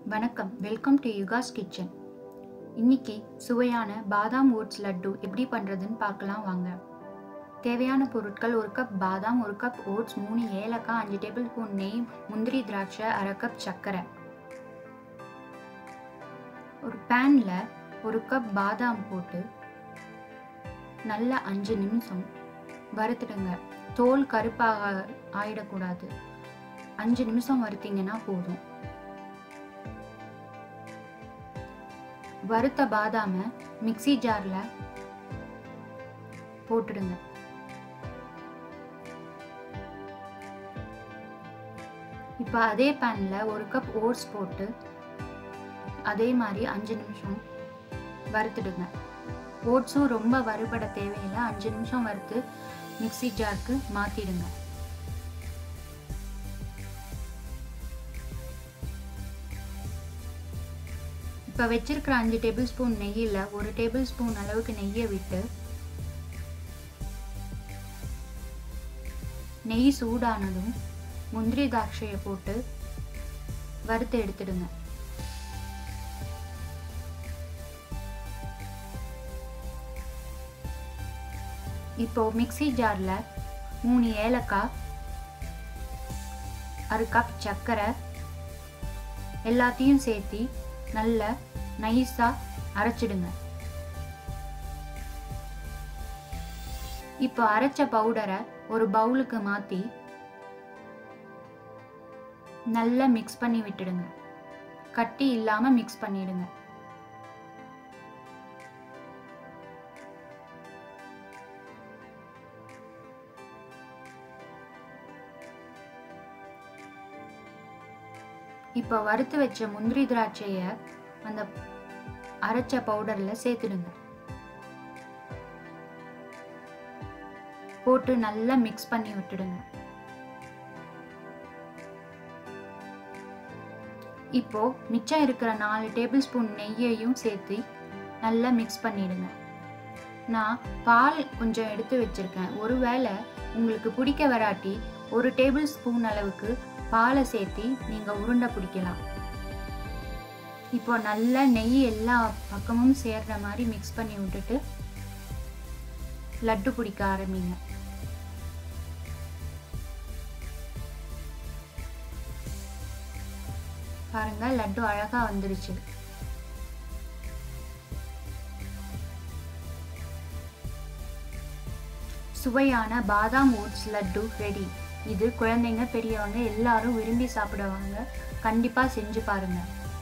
வணக்கம் welcome to யுகாஸ் kitchen இன்னைக்கு சுவையான பாதாம் ஓட்ஸ் லட்டு எப்படி பண்ணுறதுன்னு பார்க்கலாம் வாங்க தேவையான பொருட்கள் ஒரு கப் பாதாம் ஒரு கப் ஓட்ஸ் மூணு ஏலக்காய் அஞ்சு டேபிள் ஸ்பூன் நெய் முந்திரி திராட்சை அரை கப் சர்க்கரை ஒரு பேனில் ஒரு கப் பாதாம் போட்டு நல்லா அஞ்சு நிமிஷம் வறுத்துடுங்க தோல் கருப்பாக ஆயிடக்கூடாது அஞ்சு நிமிஷம் வறுத்தீங்கன்னா போதும் வறுத்த பாதாம மிக்ஸி ஜார்ல போட்டுடுங்க இப்போ அதே பேன்ல ஒரு கப் ஓட்ஸ் போட்டு அதே மாதிரி அஞ்சு நிமிஷம் வறுத்துடுங்க ஓட்ஸும் ரொம்ப வறுபட தேவையில்லை அஞ்சு நிமிஷம் வறுத்து மிக்ஸி ஜாருக்கு மாற்றிடுங்க இப்போ வச்சிருக்கிற அஞ்சு டேபிள் ஸ்பூன் நெய்யில் ஒரு டேபிள் ஸ்பூன் அளவுக்கு நெய்யை விட்டு நெய் சூடானதும் முந்திரி திராட்சையை போட்டு வறுத்து எடுத்துடுங்க இப்போ மிக்ஸி ஜாரில் மூணு ஏலக்காய் அரை கப் சர்க்கரை எல்லாத்தையும் சேர்த்தி நல்ல நைஸாக அரைச்சிடுங்க இப்போ அரைச்ச பவுடரை ஒரு பவுலுக்கு மாற்றி நல்லா மிக்ஸ் பண்ணி விட்டுடுங்க கட்டி இல்லாமல் மிக்ஸ் பண்ணிடுங்க இப்போ வறுத்து வச்ச முந்திரி திராட்சையை அந்த அரைச்ச பவுடரில் சேர்த்துடுங்க போட்டு நல்லா மிக்ஸ் பண்ணி விட்டுடுங்க இப்போ மிச்சம் இருக்கிற நாலு டேபிள் ஸ்பூன் நெய்யையும் சேர்த்து நல்லா மிக்ஸ் பண்ணிடுங்க நான் பால் கொஞ்சம் எடுத்து வச்சிருக்கேன் ஒருவேளை உங்களுக்கு பிடிக்க வராட்டி ஒரு டேபிள் ஸ்பூன் அளவுக்கு பாலை சேர்த்தி நீங்கள் உருண்டை பிடிக்கலாம் இப்போ நல்லா நெய் எல்லா பக்கமும் சேர்ற மாதிரி மிக்ஸ் பண்ணி விட்டுட்டு லட்டு பிடிக்க ஆரம்பிங்க பாருங்க லட்டு அழகா வந்துருச்சு சுவையான பாதாம் ஓட்ஸ் லட்டு ரெடி இது குழந்தைங்க பெரியவங்க எல்லாரும் விரும்பி சாப்பிடுவாங்க கண்டிப்பாக செஞ்சு பாருங்க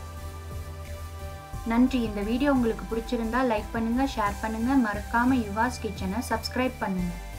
நன்றி இந்த வீடியோ உங்களுக்கு பிடிச்சிருந்தா லைக் பண்ணுங்க ஷேர் பண்ணுங்க மறக்காம யுவாஸ் கிச்சனை சப்ஸ்கிரைப் பண்ணுங்க